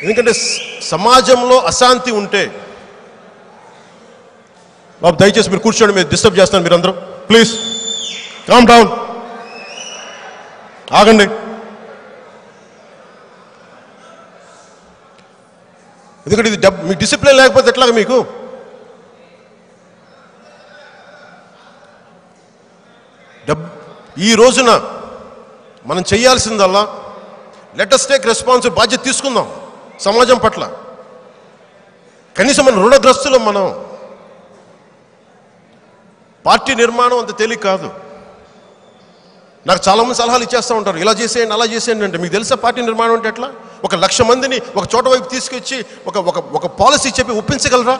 ఎందుకంటే స- సమాజంలో అశాంతి ఉంటే బాబు దయచేసి మీరు కూర్చోండి మీరు డిస్టర్బ్ చేస్తాను మీరు అందరూ ప్లీజ్ కామ్ డౌన్ ఆగండి ఎందుకంటే ఇది డబ్ మీకు డిసిప్లిన్ లేకపోతే ఎట్లాగ మీకు డబ్ ఈ రోజున మనం చేయాల్సిందల్లా లెటస్ టేక్ రెస్పాన్స్ బాధ్యత తీసుకుందాం సమాజం పట్ల కనీసం మన రుణగ్రస్తులం మనం పార్టీ నిర్మాణం అంత తేలిక కాదు నాకు చాలామంది సలహాలు ఇచ్చేస్తూ ఉంటారు ఇలా చేసేయండి అలా చేసేయండి అంటే మీకు తెలుసా పార్టీ నిర్మాణం అంటే ఎట్లా ఒక లక్ష మందిని ఒక చోట వైపు తీసుకొచ్చి ఒక ఒక ఒక పాలసీ చెప్పి ఒప్పించగలరా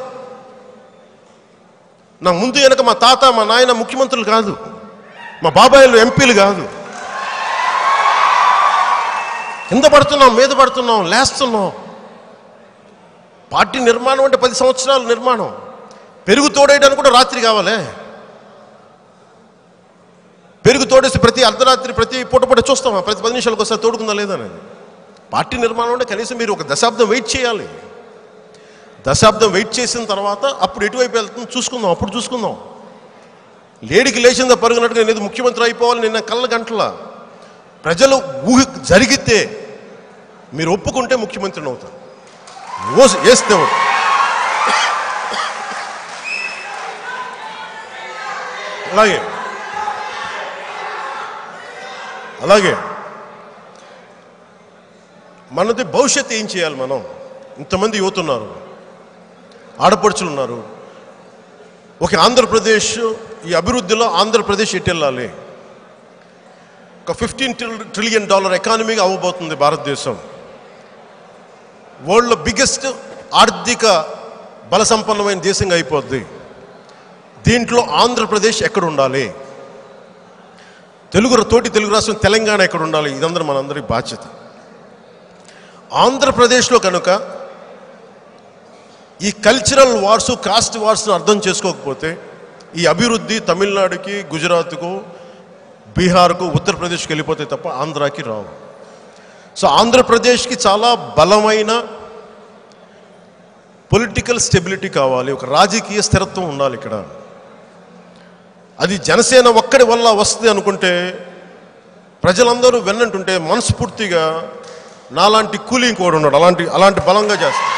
నా ముందు వెనక మా తాత మా నాయన ముఖ్యమంత్రులు కాదు మా బాబాయిలు ఎంపీలు కాదు కింద పడుతున్నాం మీద పడుతున్నాం లేస్తున్నాం పార్టీ నిర్మాణం అంటే పది సంవత్సరాల నిర్మాణం పెరుగు తోడేయడానికి కూడా రాత్రి కావాలే పెరుగు తోడేసి ప్రతి అర్ధరాత్రి ప్రతి పూట పూట చూస్తామా ప్రతి పది నిమిషాలకు ఒకసారి తోడుకుందా లేదా అనేది పార్టీ నిర్మాణం అంటే కనీసం మీరు ఒక దశాబ్దం వెయిట్ చేయాలి దశాబ్దం వెయిట్ చేసిన తర్వాత అప్పుడు ఎటువైపు వెళ్తుందో చూసుకుందాం అప్పుడు చూసుకుందాం లేడికి లేచిందా పరుగునట్టుగా నేను ఏదో ముఖ్యమంత్రి అయిపోవాలి నిన్న కళ్ళ గంటల ప్రజలు ఊహ జరిగితే మీరు ఒప్పుకుంటే ముఖ్యమంత్రిని అవుతారు ఓ- వేస్తే ఓటు. అలాగే అలాగే మనది భవిష్యత్తు ఏం చేయాలి మనం ఇంతమంది యువత ఉన్నారు ఆడపడుచులు ఉన్నారు ఒక ఆంధ్రప్రదేశ్ ఈ అభివృద్ధిలో ఆంధ్రప్రదేశ్ ఎటు వెళ్ళాలి ఒక ఫిఫ్టీన్ ట్రిలియన్ డాలర్ ఎకానమీగా అవ్వబోతుంది భారతదేశం వరల్డ్లో బిగ్గెస్ట్ ఆర్థిక బలసంపన్నమైన దేశంగా అయిపోద్ది దీంట్లో ఆంధ్రప్రదేశ్ ఎక్కడ ఉండాలి తెలుగు తోటి తెలుగు రాష్ట్రం తెలంగాణ ఎక్కడ ఉండాలి ఇదందరూ మనందరి బాధ్యత ఆంధ్రప్రదేశ్లో కనుక ఈ కల్చరల్ వార్స్ కాస్ట్ వార్స్ను అర్థం చేసుకోకపోతే ఈ అభివృద్ధి తమిళనాడుకి గుజరాత్కు బీహార్కు ఉత్తరప్రదేశ్కి వెళ్ళిపోతే తప్ప ఆంధ్రాకి రావు సో ఆంధ్రప్రదేశ్కి చాలా బలమైన పొలిటికల్ స్టెబిలిటీ కావాలి ఒక రాజకీయ స్థిరత్వం ఉండాలి ఇక్కడ అది జనసేన ఒక్కడి వల్ల వస్తుంది అనుకుంటే ప్రజలందరూ వెన్నంటుంటే మనస్ఫూర్తిగా నాలాంటి కూలింగ్ కూడా ఉన్నాడు అలాంటి అలాంటి బలంగా చేస్తాడు